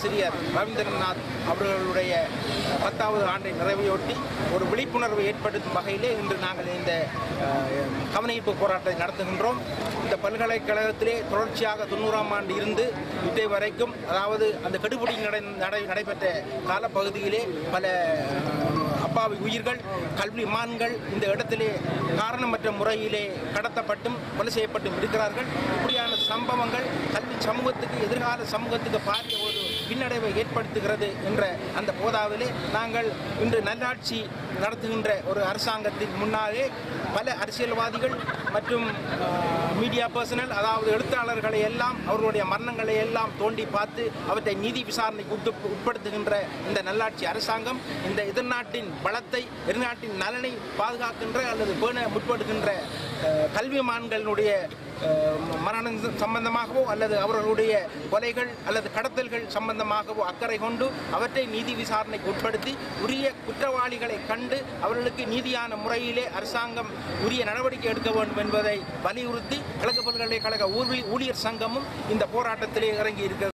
பேராசிரியர் ரவீந்திரநாத் அவர்களுடைய பத்தாவது ஆண்டை நிறைவையொட்டி ஒரு விழிப்புணர்வை ஏற்படுத்தும் வகையிலே இன்று நாங்கள் இந்த அஹ், கவனஈர்ப்பு போராட்டத்தை நடத்துகின்றோம் இந்த பல்கலைக்கழகத்திலே தொடர்ச்சியாக தொண்ணூறாம் ஆண்டு இருந்து இன்றைய வரைக்கும் அதாவது அந்த கெடுபிடி நடை நடை- நடைபெற்ற காலப்பகுதியிலே பல அஹ், அப்பாவி உயிர்கள் கல்வி மான்கள் இந்த இடத்திலே காரணமற்ற முறையிலே கடத்தப்பட்டும் கொலை செய்யப்பட்டும் இருக்கிறார்கள் இப்படியான சம்பவங்கள் கல்வி சமூகத்துக்கு எதிர்கால சமூகத்துக்கு பாரிய ஒரு பின்னடைவை ஏற்படுத்துகிறது என்ற அந்த போதாவிலே நாங்கள் இன்று நல்லாட்சி நடத்துகின்ற ஒரு அரசாங்கத்தின் முன்னாலே பல அரசியல்வாதிகள் மற்றும் மீடியா பர்சனல் அதாவது எழுத்தாளர்களை எல்லாம் அவர்களுடைய மரணங்களை எல்லாம் தோண்டி பார்த்து அவற்றை நீதி விசாரணைக்கு உட்ப- உட்படுத்துகின்ற இந்த நல்லாட்சி அரசாங்கம் இந்த எதிர்நாட்டின் பலத்தை எதிர்நாட்டின் நலனை பாதுகாக்கின்ற அல்லது பேண முற்படுகின்ற அஹ், கல்விமான்களுடைய அஹ், மரணம் சம்பந்தமாகவோ அல்லது அவர்களுடைய கொலைகள் அல்லது கடத்தல்கள் சம்பந்தமாகவோ அக்கறை கொண்டு அவற்றை நீதி விசாரணைக்கு உட்படுத்தி உரிய குற்றவாளிகளை கண்டு அவர்களுக்கு நீதியான முறையிலே அரசாங்கம் உரிய நடவடிக்கை எடுக்க வேண்டும் என்பதை வலியுறுத்தி கிழக்கு பல்கலைக்கழக ஊழி- ஊழியர் சங்கமும் இந்த போராட்டத்திலே இறங்கி இருக்கிறது